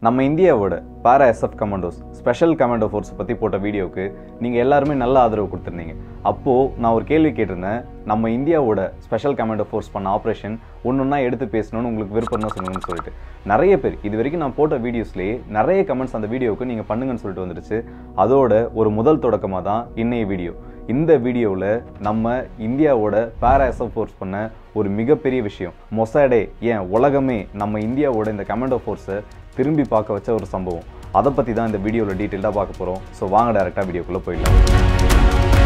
நம்ம இந்தியாவோட para SF commandos special commando force பற்றி போட்ட வீடியோவுக்கு நீங்கள் எல்லாருமே நல்ல ஆதரவு கொடுத்துருந்தீங்க அப்போது நான் ஒரு கேள்வி கேட்டிருந்தேன் நம்ம இந்தியாவோட ஸ்பெஷல் கமாண்டோ ஃபோர்ஸ் பண்ண ஆப்ரேஷன் ஒன்று எடுத்து பேசணும்னு உங்களுக்கு விருப்பம் தான் சொல்லணும்னு சொல்லிட்டு நிறைய பேர் இது வரைக்கும் நான் போட்ட வீடியோஸ்லேயே நிறைய கமெண்ட்ஸ் அந்த வீடியோவுக்கு நீங்கள் பண்ணுங்கன்னு சொல்லிட்டு வந்துருச்சு அதோட ஒரு முதல் தொடக்கமாக தான் இன்னைய வீடியோ இந்த வீடியோவில் நம்ம இந்தியாவோட பாரா எஸ்எஃப் ஃபோர்ஸ் பண்ண ஒரு மிகப்பெரிய விஷயம் மொசாடே ஏன் உலகமே நம்ம இந்தியாவோட இந்த கமாண்டோ ஃபோர்ஸை திரும்பி பார்க்க வச்ச ஒரு சம்பவம் அதை பற்றி தான் இந்த வீடியோவில் டீட்டெயிலாக பார்க்க போகிறோம் ஸோ வாங்க டேரெக்டாக வீடியோக்குள்ளே போயிடலாம்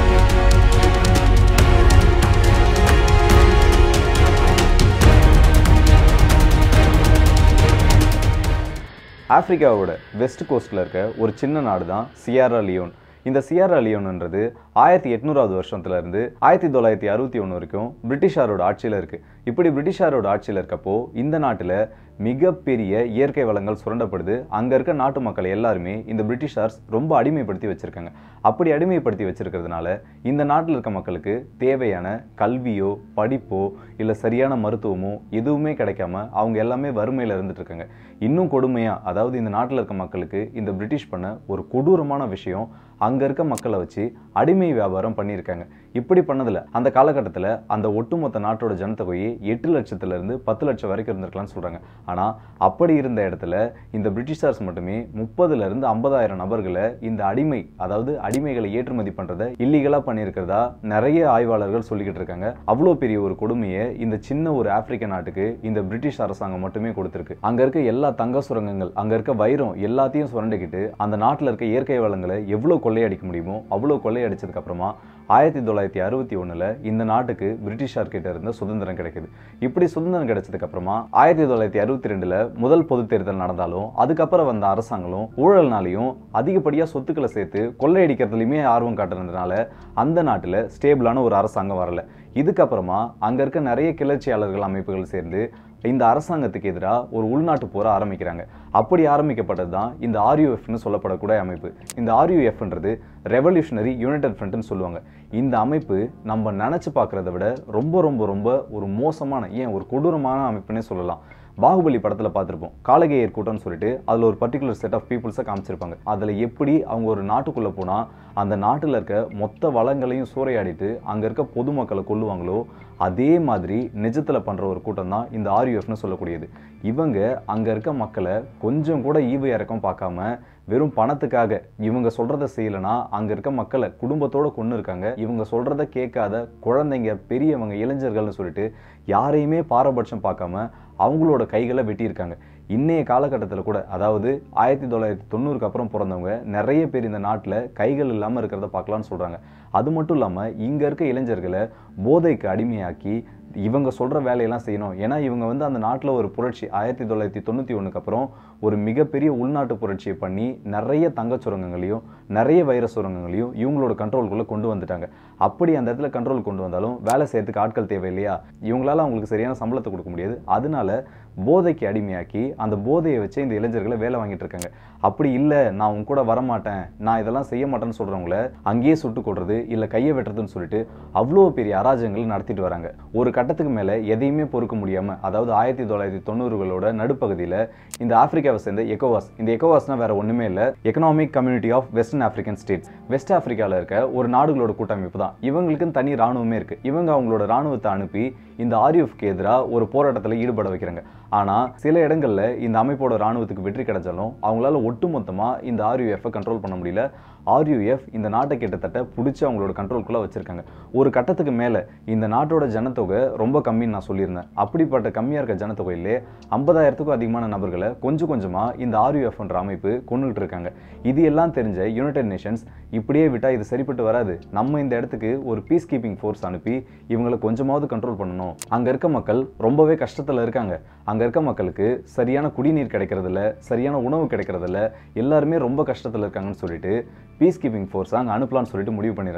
ஆப்பிரிக்காவோட வெஸ்ட் கோஸ்ட்டில் இருக்க ஒரு சின்ன நாடு தான் சியாரா லியோன் இந்த சியாரா லியோன்ன்றது ஆயிரத்தி எட்நூறாவது வருஷத்துல இருந்து ஆயிரத்தி தொள்ளாயிரத்தி அறுபத்தி ஒன்று வரைக்கும் பிரிட்டிஷாரோட ஆட்சியில் இருக்கு இப்படி பிரிட்டிஷாரோட ஆட்சியில் இருக்கப்போ இந்த நாட்டில் மிகப்பெரிய இயற்கை வளங்கள் சுரண்டப்படுது அங்கே இருக்க நாட்டு மக்கள் எல்லாருமே இந்த பிரிட்டிஷார்ஸ் ரொம்ப அடிமைப்படுத்தி வச்சிருக்காங்க அப்படி அடிமைப்படுத்தி வச்சிருக்கிறதுனால இந்த நாட்டில் இருக்க மக்களுக்கு தேவையான கல்வியோ படிப்போ இல்லை சரியான மருத்துவமோ எதுவுமே கிடைக்காம அவங்க எல்லாமே வறுமையில் இருந்துட்டு இருக்காங்க இன்னும் கொடுமையா அதாவது இந்த நாட்டில் இருக்க மக்களுக்கு இந்த பிரிட்டிஷ் பண்ண ஒரு கொடூரமான விஷயம் அங்கே இருக்க மக்களை வச்சு அடிமை வியாபாரம் பண்ணியிருக்காங்க இப்படி பண்ணதில் அந்த காலகட்டத்தில் அந்த ஒட்டுமொத்த நாட்டோட ஜனத்தொகையை எட்டு லட்சத்துல இருந்து பத்து லட்சம் வரைக்கும் இருந்திருக்கலாம்னு சொல்கிறாங்க ஆனால் அப்படி இருந்த இடத்துல இந்த பிரிட்டிஷார்ஸ் மட்டுமே முப்பதுல இருந்து ஐம்பதாயிரம் நபர்களை இந்த அடிமை அதாவது அடிமைகளை ஏற்றுமதி பண்ணுறதை இல்லீகலாக பண்ணியிருக்கிறதா நிறைய ஆய்வாளர்கள் சொல்லிக்கிட்டு இருக்காங்க அவ்வளோ பெரிய ஒரு கொடுமையை இந்த சின்ன ஒரு ஆப்பிரிக்க நாட்டுக்கு இந்த பிரிட்டிஷ் அரசாங்கம் மட்டுமே கொடுத்துருக்கு அங்கே இருக்க எல்லா தங்க சுரங்கங்கள் அங்கே இருக்க வைரம் எல்லாத்தையும் சுரண்டிக்கிட்டு அந்த நாட்டில் இருக்க இயற்கை வளங்களை எவ்வளோ கொள்ளையடிக்க முடியுமோ அவ்வளோ கொள்ளையடிச்சதுக்கு அப்புறமா ஆயிரத்தி தொள்ளாயிரத்தி அறுபத்தி ஒன்றில் இந்த நாட்டுக்கு பிரிட்டிஷார் கிட்ட இருந்து சுதந்திரம் கிடைக்குது இப்படி சுதந்திரம் கிடைச்சதுக்கு அப்புறமா ஆயிரத்தி தொள்ளாயிரத்தி அறுபத்தி ரெண்டுல முதல் பொது தேர்தல் நடந்தாலும் அதுக்கப்புறம் வந்த அரசாங்களும் ஊழல்னாலையும் அதிகப்படியாக சொத்துக்களை சேர்த்து கொள்ளையடிக்கிறதுலையுமே ஆர்வம் காட்டுறதுனால அந்த நாட்டில் ஸ்டேபிளான ஒரு அரசாங்கம் வரல இதுக்கப்புறமா அங்கே இருக்க நிறைய கிளர்ச்சியாளர்கள் அமைப்புகள் சேர்ந்து இந்த அரசாங்கத்துக்கு எதிராக ஒரு உள்நாட்டு போரை ஆரம்பிக்கிறாங்க அப்படி ஆரம்பிக்கப்பட்டது தான் இந்த ஆர்யூஎஃப்னு சொல்லப்படக்கூடிய அமைப்பு இந்த ஆர்யூஎஃப்ன்றது ரெவல்யூஷனரி யுனைடெட் ஃப்ரண்ட்னு சொல்லுவாங்க இந்த அமைப்பு நம்ம நினச்சி பார்க்குறத விட ரொம்ப ரொம்ப ரொம்ப ஒரு மோசமான ஏன் ஒரு கொடூரமான அமைப்புன்னே சொல்லலாம் பாகுபலி படத்தில் பார்த்துருப்போம் காலகேயர் கூட்டம்னு சொல்லிட்டு அதில் ஒரு பர்டிகுலர் செட் ஆஃப் பீப்புள்ஸை காமிச்சிருப்பாங்க அதில் எப்படி அவங்க ஒரு நாட்டுக்குள்ளே போனால் அந்த நாட்டில் இருக்க மொத்த வளங்களையும் சூறையாடிட்டு அங்கே இருக்க பொதுமக்களை கொல்லுவாங்களோ அதே மாதிரி நிஜத்தில் பண்ணுற ஒரு கூட்டம் தான் இந்த ஆர்யூஎஃப்னு சொல்லக்கூடியது இவங்க அங்கே இருக்க மக்களை கொஞ்சம் கூட ஈவு இறக்கம் பார்க்காம வெறும் பணத்துக்காக இவங்க சொல்கிறத செய்யலைன்னா அங்கே இருக்க மக்களை குடும்பத்தோடு கொண்டு இருக்காங்க இவங்க சொல்கிறத கேட்காத குழந்தைங்க பெரியவங்க இளைஞர்கள்னு சொல்லிட்டு யாரையுமே பாரபட்சம் பார்க்காம அவங்களோட கைகளை வெட்டியிருக்காங்க இன்னைய காலகட்டத்தில் கூட அதாவது ஆயிரத்தி தொள்ளாயிரத்தி தொண்ணூறுக்கு அப்புறம் பிறந்தவங்க நிறைய பேர் இந்த நாட்டில் கைகள் இல்லாமல் இருக்கிறத பார்க்கலான்னு சொல்கிறாங்க அது மட்டும் இல்லாமல் இங்கே இருக்க இளைஞர்களை போதைக்கு அடிமையாக்கி இவங்க சொல்கிற வேலையெல்லாம் செய்யணும் ஏன்னா இவங்க வந்து அந்த நாட்டில் ஒரு புரட்சி ஆயிரத்தி தொள்ளாயிரத்தி தொண்ணூற்றி ஒன்றுக்கு அப்புறம் ஒரு மிகப்பெரிய உள்நாட்டு புரட்சியை பண்ணி நிறைய தங்கச் சுரங்கங்களையும் நிறைய வைர சுரங்கங்களையும் இவங்களோட கண்ட்ரோலுக்குள்ளே கொண்டு வந்துட்டாங்க அப்படி அந்த இடத்துல கண்ட்ரோல் கொண்டு வந்தாலும் வேலை செய்யறதுக்கு ஆட்கள் தேவை இல்லையா இவங்களால அவங்களுக்கு சரியான சம்பளத்தை கொடுக்க முடியாது அதனால போதைக்கு அடிமையாக்கி அந்த போதையை வச்சு இந்த இளைஞர்களை வேலை வாங்கிட்டு இருக்காங்க அப்படி இல்லை நான் உங்க கூட வரமாட்டேன் நான் இதெல்லாம் செய்ய மாட்டேன்னு சொல்கிறவங்கள அங்கேயே சுட்டு கொள்றது இல்லை கையை வெட்டுறதுன்னு சொல்லிட்டு அவ்வளோ பெரிய அராஜகங்கள் நடத்திட்டு வராங்க ஒரு கட்டத்துக்கு மேலே எதையுமே பொறுக்க முடியாமல் அதாவது ஆயிரத்தி தொள்ளாயிரத்தி தொண்ணூறுகளோட நடுப்பகுதியில் இந்த ஆப்பிரிக்காவை சேர்ந்த எக்கோவாஸ் இந்த எக்கோவாஸ்னா வேற ஒன்றுமே இல்லை economic community of western African states west ஆப்பிரிக்காவில் இருக்க ஒரு நாடுகளோட கூட்டமைப்பு தான் இவங்களுக்குன்னு தனி ராணுவமே இருக்குது இவங்க அவங்களோட ராணுவத்தை அனுப்பி இந்த ஆர்யூஎஃப்க்கு எதிராக ஒரு போராட்டத்தில் ஈடுபட வைக்கிறாங்க ஆனால் சில இடங்களில் இந்த அமைப்போட ராணுவத்துக்கு வெற்றி கிடைச்சாலும் அவங்களால ஒட்டுமொத்தமாக இந்த ஆர்யூஎஃப்பை கண்ட்ரோல் பண்ண முடியல ஆர்யூஎஃப் இந்த நாட்டை கிட்டத்தட்ட பிடிச்சி அவங்களோட கண்ட்ரோல்குள்ளே வச்சுருக்காங்க ஒரு கட்டத்துக்கு மேலே இந்த நாட்டோட ஜனத்தொகை ரொம்ப கம்மின்னு நான் சொல்லியிருந்தேன் அப்படிப்பட்ட கம்மியாக இருக்க ஜனத்தொகையிலே ஐம்பதாயிரத்துக்கும் அதிகமான நபர்களை கொஞ்சம் கொஞ்சமாக இந்த ஆர்யூஎஃப்ன்ற அமைப்பு கொண்டுகிட்டு இருக்காங்க இது எல்லாம் தெரிஞ்ச யுனைடெட் நேஷன்ஸ் இப்படியே விட்டால் இது சரிப்பட்டு வராது நம்ம இந்த இடத்துக்கு ஒரு பீஸ் கீப்பிங் ஃபோர்ஸ் அனுப்பி இவங்களை கொஞ்சமாவது கண்ட்ரோல் பண்ணணும் அங்கே இருக்க மக்கள் ரொம்பவே கஷ்டத்தில் இருக்காங்க அங்கே இருக்க மக்களுக்கு சரியான குடிநீர் கிடைக்கிறதில்ல சரியான உணவு கிடைக்கிறதில்ல எல்லாருமே ரொம்ப கஷ்டத்தில் இருக்காங்கன்னு சொல்லிட்டு பீஸ் கீப்பிங் ஃபோர்ஸ் அங்கே அனுப்பலாம்னு சொல்லிட்டு முடிவு பண்ணிடுறாங்க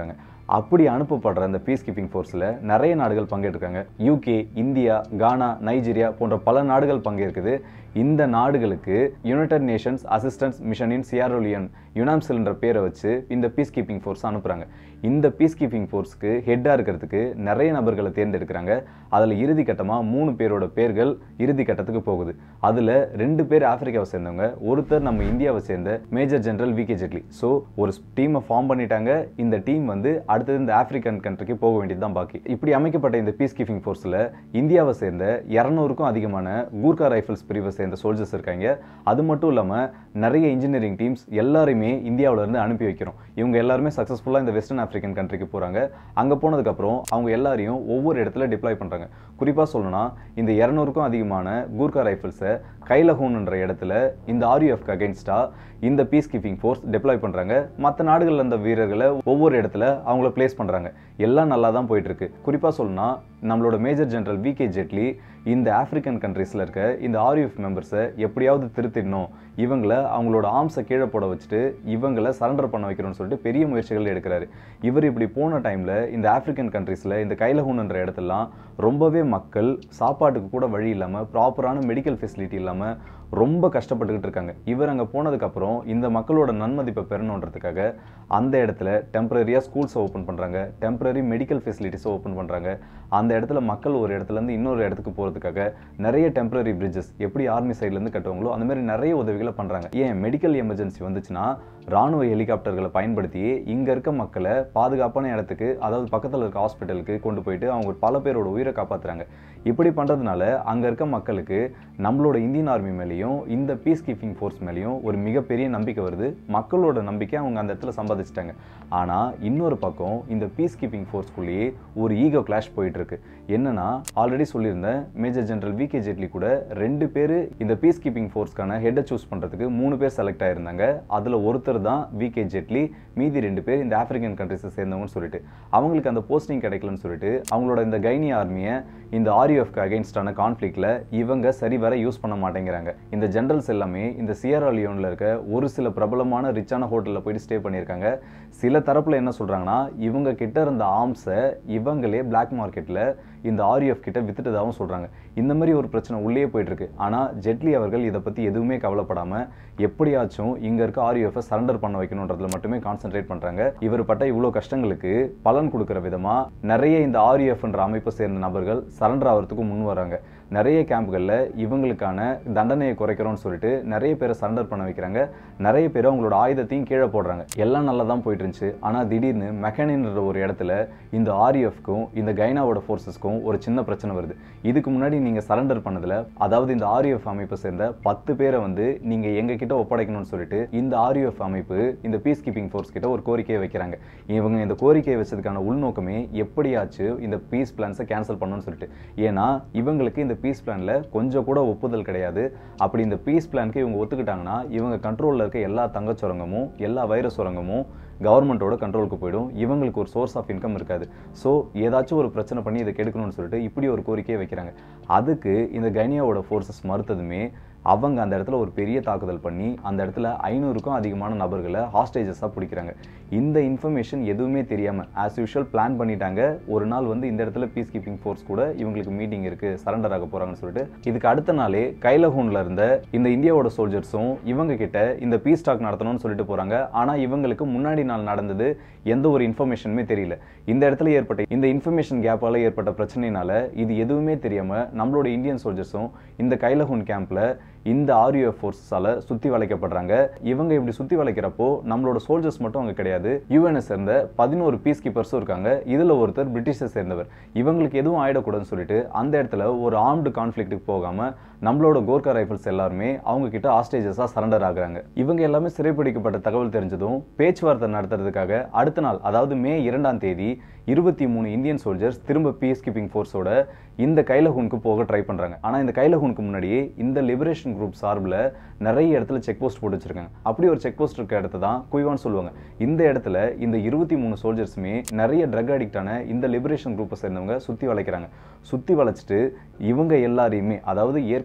அப்படி அனுப்பப்படுற அந்த பீஸ் கீப்பிங் ஃபோர்ஸில் நிறைய நாடுகள் பங்கேற்றிருக்காங்க யூகே இந்தியா கானா நைஜீரியா போன்ற பல நாடுகள் பங்கேற்குது இந்த நாடுகளுக்கு யுனைடெட் நேஷன்ஸ் அசிஸ்டன்ஸ் மிஷனின் சியாரோலியன் யுனாம்சில் என்ற பேரை வச்சு இந்த பீஸ் கீப்பிங் ஃபோர்ஸ் அனுப்புகிறாங்க இந்த பீஸ் கீப்பிங் ஃபோர்ஸ்க்கு ஹெட்டாக இருக்கிறதுக்கு நிறைய நபர்களை தேர்ந்தெடுக்கிறாங்க அதில் இறுதி கட்டமாக மூணு பேரோட பேர்கள் இறுதி கட்டத்துக்கு போகுது அதில் ரெண்டு பேர் ஆப்பிரிக்காவை சேர்ந்தவங்க ஒருத்தர் நம்ம இந்தியாவை சேர்ந்த major general V K Jaitley so ஒரு டீமை ஃபார்ம் பண்ணிட்டாங்க இந்த டீம் வந்து அடுத்தது இந்த ஆப்பிரிக்கன் கண்ட்ரிக்கு போக வேண்டியது தான் பாக்கி இப்படி அமைக்கப்பட்ட இந்த பீஸ் கீப்பிங் ஃபோர்ஸில் இந்தியாவை சேர்ந்த இரநூறுக்கும் அதிகமான கூர்கா ரைஃபிள்ஸ் பிரிவை சேர்ந்த சோல்ஜர்ஸ் இருக்காங்க அது மட்டும் இல்லாமல் நிறைய இன்ஜினியரிங் டீம்ஸ் எல்லாருமே இந்தியாவுல இருந்து அனுப்பி வைக்கிறோம் இவங்க எல்லாருமே சக்ஸஸ்ஃபுல்லாக இந்த வெஸ்டர்ன் ஆப்பிரிக்கன் கண்ட்ரிக்கு போகிறாங்க அங்கே போனதுக்கப்புறம் அவங்க எல்லாரையும் ஒவ்வொரு இடத்துல டிப்ளாய் பண்ணுறாங்க குறிப்பாக சொல்லணும்னா இந்த இரநூறுக்கும் அதிகமான கூர்கா ரைஃபிள்ஸை கைலஹூன்ன்ற இடத்துல இந்த ஆர்யூஎஃப்க்கு அகேன்ஸ்டாக இந்த பீஸ் கீப்பிங் ஃபோர்ஸ் டிப்ளாய் பண்ணுறாங்க மற்ற நாடுகளில் இருந்த வீரர்களை ஒவ்வொரு இடத்துல அவங்கள பிளேஸ் பண்ணுறாங்க எல்லாம் நல்லா தான் போயிட்டு இருக்கு குறிப்பாக சொல்லணும்னா நம்மளோட major general V K Jaitley இந்த ஆப்பிரிக்கன் கண்ட்ரீஸில் இருக்க இந்த ஆர்யூஎஃப் மெம்பர்ஸை எப்படியாவது திருத்திடணும் இவங்கள அவங்களோட ஆர்ம்ஸை கீழே போட வச்சுட்டு இவங்களை சரண்டர் பண்ண வைக்கணும்னு சொல்லிட்டு பெரிய முயற்சிகள் எடுக்கிறாரு இவர் இப்படி போன டைமில் இந்த ஆப்பிரிக்கன் கண்ட்ரீஸில் இந்த கைலஹூன்ன்ற இடத்துலலாம் ரொம்பவே மக்கள் சாப்பாட்டுக்கு கூட வழி இல்லாமல் ப்ராப்பரான மெடிக்கல் ஃபெசிலிட்டி இல்லாமல் ரொம்ப கஷ்டப்பட்டுக்கிட்டு இருக்காங்க இவர் அங்கே போனதுக்கப்புறம் இந்த மக்களோட நன்மதிப்பை பெறணுன்றதுக்காக அந்த இடத்துல டெம்பரரியாக ஸ்கூல்ஸை ஓப்பன் பண்ணுறாங்க டெம்பரரி மெடிக்கல் ஃபெசிலிட்டிஸை ஓப்பன் பண்ணுறாங்க அந்த இடத்துல மக்கள் ஒரு இடத்துலேருந்து இன்னொரு இடத்துக்கு போகிறதுக்காக நிறைய டெம்பரரி பிரிட்ஜஸ் எப்படி ஆர்மி சைட்லேருந்து கட்டுவாங்களோ அந்த மாதிரி நிறைய உதவிகளை பண்ணுறாங்க ஏன் மெடிக்கல் எமர்ஜென்சி வந்துச்சுன்னா ராணுவ ஹெலிகாப்டர்களை பயன்படுத்தி இங்கே இருக்க மக்களை பாதுகாப்பான இடத்துக்கு அதாவது பக்கத்தில் இருக்க ஹாஸ்பிட்டலுக்கு கொண்டு போயிட்டு அவங்க பல பேரோட உயிரை காப்பாற்றுறாங்க இப்படி பண்ணுறதுனால அங்கே இருக்க மக்களுக்கு நம்மளோட இந்தியன் ஆர்மி மேலேயும் இந்த பீஸ் கீப்பிங் ஃபோர்ஸ் மேலேயும் ஒரு மிகப்பெரிய நம்பிக்கை வருது மக்களோட நம்பிக்கை அவங்க அந்த இடத்துல சம்பாதிச்சிட்டாங்க ஆனால் இன்னொரு பக்கம் இந்த பீஸ் கீப்பிங் ஃபோர்ஸ்குள்ளேயே ஒரு ஈகோ கிளாஷ் போயிட்டு இருக்கு என்னன்னா ஆல்ரெடி சொல்லியிருந்தேன் major general V K Jaitley கூட ரெண்டு பேர் இந்த பீஸ் கீப்பிங் ஃபோர்ஸ்க்கான ஹெட்டை சூஸ் பண்ணுறதுக்கு மூணு பேர் செலக்ட் ஆயிருந்தாங்க அதில் ஒருத்தர் தான் வி கே ஜெட்லி மீதி ரெண்டு பேர் இந்த ஆப்பிரிக்கன் கண்ட்ரிஸை சேர்ந்தவங்கன்னு சொல்லிட்டு அவங்களுக்கு அந்த போஸ்டிங் கிடைக்கலன்னு சொல்லிட்டு அவங்களோட இந்த கைனி ஆர்மியை இந்த ஆர்யூஎஃப்க்கு அகைன்ஸ்டான கான்ஃப்ளிக்ல இவங்க சரிவர யூஸ் பண்ண மாட்டேங்கிறாங்க இந்த ஜென்ரல்ஸ் எல்லாமே இந்த சியரா லியோனில் இருக்க ஒரு சில பிரபலமான ரிச்சான ஹோட்டலில் போயிட்டு ஸ்டே பண்ணியிருக்காங்க சில தரப்புல என்ன சொல்றாங்கன்னா இவங்க கிட்ட இருந்த ஆர்ம்ஸை இவங்களே பிளாக் மார்க்கெட்டில் இந்த ஆர்யூஎஃப் கிட்ட வித்துட்டதாகவும் சொல்றாங்க இந்த மாதிரி ஒரு பிரச்சனை உள்ளே போயிட்டு இருக்கு ஆனால் ஜெட்லி அவர்கள் இதை பற்றி எதுவுமே கவலைப்படாம எப்படியாச்சும் இங்க இருக்க ஆர்யூஎஃப் சரண்டர் பண்ண வைக்கணுன்றதுல மட்டுமே கான்சென்ட்ரேட் பண்றாங்க இவர் பட்ட இவ்வளோ கஷ்டங்களுக்கு பலன் கொடுக்குற விதமா நிறைய இந்த ஆர்யூஎஃப்ன்ற அமைப்பை சேர்ந்த நபர்கள் சரண்டர் ஆகிறதுக்கு முன் வராங்க நிறைய கேம்புகளில் இவங்களுக்கான தண்டனையை குறைக்கிறோம்னு சொல்லிட்டு நிறைய பேரை சரண்டர் பண்ண வைக்கிறாங்க நிறைய பேர் அவங்களோட ஆயுதத்தையும் கீழே போடுறாங்க எல்லாம் நல்லா தான் போயிட்டு இருந்துச்சு ஆனால் திடீர்னு மெக்கானின்ற ஒரு இடத்துல இந்த ஆர்யூஎஃப்க்கும் இந்த கைனாவோட ஃபோர்ஸஸ்க்கும் ஒரு சின்ன பிரச்சனை வருது இதுக்கு முன்னாடி நீங்கள் சரண்டர் பண்ணதில் அதாவது இந்த ஆர்யூஎஃப் அமைப்பை சேர்ந்த பத்து பேரை வந்து நீங்கள் எங்ககிட்ட ஒப்படைக்கணும்னு சொல்லிட்டு இந்த ஆர்யூஎஃப் அமைப்பு இந்த பீஸ் கீப்பிங் ஃபோர்ஸ் கிட்ட ஒரு கோரிக்கையை வைக்கிறாங்க இவங்க இந்த கோரிக்கையை வச்சதுக்கான உள்நோக்கமே எப்படியாச்சும் இந்த பீஸ் பிளான்ஸை கேன்சல் பண்ணணும்னு சொல்லிட்டு ஏன்னா இவங்களுக்கு இந்த பீஸ் பிளான்ல கொஞ்சம் கூட ஒப்புதல் கிடையாது அப்படி இந்த பீஸ் பிளான்க்கு இவங்க ஒத்துக்கிட்டாங்கன்னா இவங்க கண்ட்ரோலில் இருக்க எல்லா தங்கச் சுரங்கமும் எல்லா வைரஸ் சுரங்கமும் கவர்மெண்ட்டோட கண்ட்ரோலுக்கு போயிடும் இவங்களுக்கு ஒரு சோர்ஸ் ஆஃப் இன்கம் இருக்காது ஸோ ஏதாச்சும் ஒரு பிரச்சனை பண்ணி இதை கெடுக்கணும்னு சொல்லிட்டு இப்படி ஒரு கோரிக்கையை வைக்கிறாங்க அதுக்கு இந்த கைனியாவோட ஃபோர்ஸஸ் மறுத்ததுமே அவங்க அந்த இடத்துல ஒரு பெரிய தாக்குதல் பண்ணி அந்த இடத்துல ஐநூறுக்கும் அதிகமான நபர்களை ஹாஸ்டேஜஸாக பிடிக்கிறாங்க இந்த இன்ஃபர்மேஷன் எதுவுமே தெரியாமல் ஆஸ் யூஷுவல் பிளான் பண்ணிட்டாங்க ஒரு நாள் வந்து இந்த இடத்துல பீஸ் கீப்பிங் ஃபோர்ஸ் கூட இவங்களுக்கு மீட்டிங் இருக்குது சரண்டர் ஆக போகிறாங்கன்னு சொல்லிட்டு இதுக்கு அடுத்த நாளே கைலஹூனில் இருந்த இந்த இந்தியாவோட சோல்ஜர்ஸும் இவங்க கிட்ட இந்த பீஸ் டாக் நடத்தணும்னு சொல்லிட்டு போகிறாங்க ஆனால் இவங்களுக்கு முன்னாடி நாள் நடந்தது எந்த ஒரு இன்ஃபர்மேஷனுமே தெரியல இந்த இடத்துல ஏற்பட்ட இந்த இன்ஃபர்மேஷன் கேப்பால் ஏற்பட்ட பிரச்சனையினால இது எதுவுமே தெரியாமல் நம்மளோட இந்தியன் சோல்ஜர்ஸும் இந்த கைலஹூன் கேம்பில் இந்த ஆர்யூஎஃப் ஃபோர்ஸால சுத்தி வளைக்கப்படுறாங்க இவங்க இப்படி சுத்தி வளைக்கிறப்போ நம்மளோட சோல்ஜர்ஸ் மட்டும் அங்க கிடையாது யூஎன்எஸ் சேர்ந்த பதினோரு பீஸ் கீப்பர்ஸும் இருக்காங்க இதுல ஒருத்தர் பிரிட்டிஷை சேர்ந்தவர் இவங்களுக்கு எதுவும் ஆயிடக்கூடாதுன்னு சொல்லிட்டு அந்த இடத்துல ஒரு ஆர்ம்டு கான்ஃபிளிக்ட்டுக்கு போகாம நம்மளோட கோர்கா ரைஃபிள்ஸ் எல்லாருமே அவங்க கிட்ட ஆஸ்டேஜஸா சரண்டர் ஆகுறாங்க இவங்க எல்லாமே சிறைப்பிடிக்கப்பட்ட தகவல் தெரிஞ்சதும் பேச்சுவார்த்தை நடத்துறதுக்காக அடுத்த நாள் அதாவது மே இரண்டாம் தேதி இருபத்தி மூணு இந்தியன் சோல்ஜர்ஸ் திரும்ப பீஸ் கீப்பிங் ஃபோர்ஸோட இந்த கைலஹூனுக்கு போக ட்ரை பண்றாங்க ஆனா இந்த கைலஹூனுக்கு முன்னாடியே இந்த லிபரேஷன் குரூப் சார்பில் நிறைய இடத்துல செக் போஸ்ட் போட்டு வச்சிருக்காங்க அப்படி ஒரு செக் போஸ்ட் இருக்க இடத்த தான் குய்வான்னு சொல்லுவாங்க இந்த இடத்துல இந்த இருபத்தி மூணு சோல்ஜர்ஸுமே நிறைய ட்ரக் அடிக்டான இந்த லிபரேஷன் குரூப்பை சேர்ந்தவங்க சுத்தி வளைக்கிறாங்க சுத்தி வளைச்சிட்டு இவங்க எல்லாரையுமே அதாவது ஏற்கனவே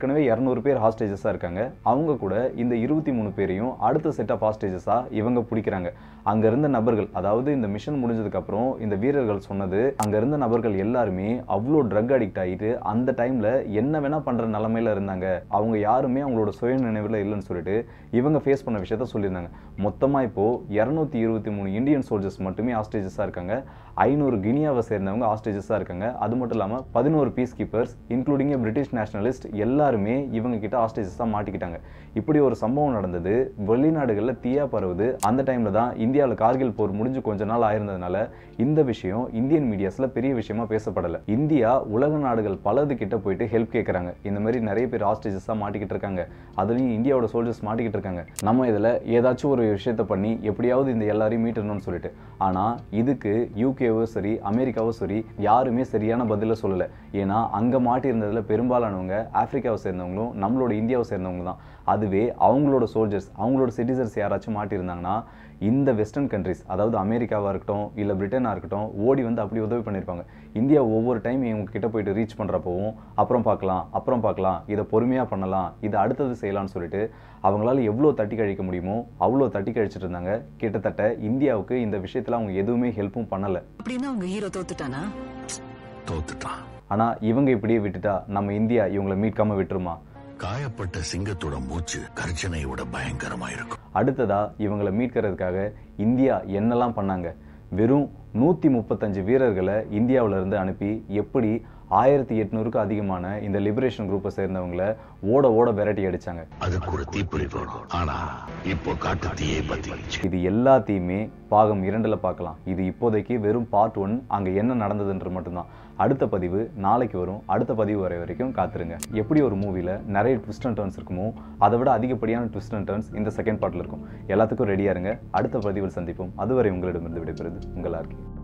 ஏற்கனவே இரநூறு பேர் ஹாஸ்டேஜஸாக இருக்காங்க அவங்க கூட இந்த இருபத்தி மூணு பேரையும் அடுத்த செட் ஆஃப் ஹாஸ்டேஜஸாக இவங்க பிடிக்கிறாங்க அங்கே இருந்த நபர்கள் அதாவது இந்த மிஷன் முடிஞ்சதுக்கப்புறம் இந்த வீரர்கள் சொன்னது அங்கே இருந்த நபர்கள் எல்லாருமே அவ்வளோ ட்ரக் அடிக்ட் ஆகிட்டு அந்த டைமில் என்ன வேணால் பண்ணுற நிலமையில இருந்தாங்க அவங்க யாருமே அவங்களோட சுய நினைவில் இல்லைன்னு சொல்லிட்டு இவங்க ஃபேஸ் பண்ண விஷயத்த சொல்லியிருந்தாங்க மொத்தமாக இப்போது இரநூத்தி இருபத்தி மூணு இந்தியன் சோல்ஜர்ஸ் மட்டுமே ஹாஸ்டேஜஸாக இருக்காங்க ஐநூறு கினியாவை சேர்ந்தவங்க ஹாஸ்டேஜஸாக இருக்காங்க அது மட்டும் இல்லாமல் பதினோரு peace keepers including British nationalist எல்லாருமே இவங்க கிட்ட ஹாஸ்டேஜஸாக மாட்டிக்கிட்டாங்க இப்படி ஒரு சம்பவம் நடந்தது வெளிநாடுகளில் தீயா பரவுது அந்த டைமில் தான் இந்தியாவில் கார்கில் போர் முடிஞ்சு கொஞ்ச நாள் ஆயிருந்ததுனால இந்த விஷயம் இந்தியன் மீடியாஸில் பெரிய விஷயமா பேசப்படலை இந்தியா உலக நாடுகள் பலது கிட்ட போயிட்டு ஹெல்ப் கேட்குறாங்க இந்த மாதிரி நிறைய பேர் ஹாஸ்டேஜஸாக மாட்டிக்கிட்டு இருக்காங்க அதுலேயும் இந்தியாவோட சோல்ஜர்ஸ் மாட்டிக்கிட்டு இருக்காங்க நம்ம இதில் ஏதாச்சும் ஒரு விஷயத்த பண்ணி எப்படியாவது இந்த எல்லாரையும் மீட்டணும்னு சொல்லிட்டு ஆனால் இதுக்கு யூகேவோ சரி அமெரிக்காவோ சரி யாருமே சரியான பதிலை சொல்லலை ஏன்னா அங்கே மாட்டியிருந்ததில் பெரும்பாலானவங்க ஆப்பிரிக்காவை சேர்ந்தவங்களும் நம்மளோட இந்தியாவை சேர்ந்தவங்க தான் அதுவே அவங்களோட சோல்ஜர்ஸ் அவங்களோட சிட்டிசன்ஸ் யாராச்சும் மாட்டியிருந்தாங்கன்னா இந்த வெஸ்டர்ன் கண்ட்ரிஸ் அதாவது அமெரிக்காவாக இருக்கட்டும் இல்லை பிரிட்டனாக இருக்கட்டும் ஓடி வந்து அப்படி உதவி பண்ணியிருப்பாங்க இந்தியா ஒவ்வொரு டைம் இவங்க கிட்ட போயிட்டு ரீச் பண்ணுறப்பவும் அப்புறம் பார்க்கலாம் அப்புறம் பார்க்கலாம் இதை பொறுமையாக பண்ணலாம் இதை அடுத்தது செய்யலாம்னு சொல்லிட்டு அவங்களால எவ்வளோ தட்டி கழிக்க முடியுமோ அவ்வளோ தட்டி கழிச்சிட்டு இருந்தாங்க கிட்டத்தட்ட இந்தியாவுக்கு இந்த விஷயத்தில் அவங்க எதுவுமே ஹெல்ப்பும் பண்ணலை அப்படின்னா உங்க ஹீரோ தோத்துட்டானா தோத்துட்டான் ஆனால் இவங்க இப்படியே விட்டுட்டா நம்ம இந்தியா இவங்களை மீட்காம விட்டுருமா காயப்பட்ட சிங்கத்தோட மூச்சு கர்ஜனையோட பயங்கரமா இருக்கும் அடுத்ததா இவங்களை மீட்கிறதுக்காக இந்தியா என்னெல்லாம் பண்ணாங்க வெறும் நூற்றி முப்பத்தஞ்சு வீரர்களை இந்தியாவுல இருந்து அனுப்பி எப்படி ஆயிரத்தி எட்நூறுக்கும் அதிகமான இந்த லிபரேஷன் குரூப்பை சேர்ந்தவங்களை ஓட ஓட விரட்டி அடிச்சாங்க அதுக்கு ஒரு தீப்பொறி வேணும் ஆனா இப்போ காட்டு தீயை பத்திச்சு இது எல்லாத்தையுமே பாகம் இரண்டுல பார்க்கலாம் இது இப்போதைக்கு வெறும் பார்ட் ஒன் அங்க என்ன நடந்ததுன்றது மட்டும்தான் அடுத்த பதிவு நாளைக்கு வரும் அடுத்த பதிவு வரை வரைக்கும் காத்துருங்க எப்படி ஒரு மூவில நிறைய ட்விஸ்ட் அண்ட் டர்ன்ஸ் இருக்குமோ அதை விட அதிகப்படியான ட்விஸ்ட் அண்ட் டர்ன்ஸ் இந்த செகண்ட் பார்ட்ல இருக்கும் எல்லாத்துக்கும் ரெடியா இருங்க அடுத்த பதிவில் சந்திப்போம் அதுவரை உங்களிடமிருந்து விடைபெறுது உங்களா இருக்கேன்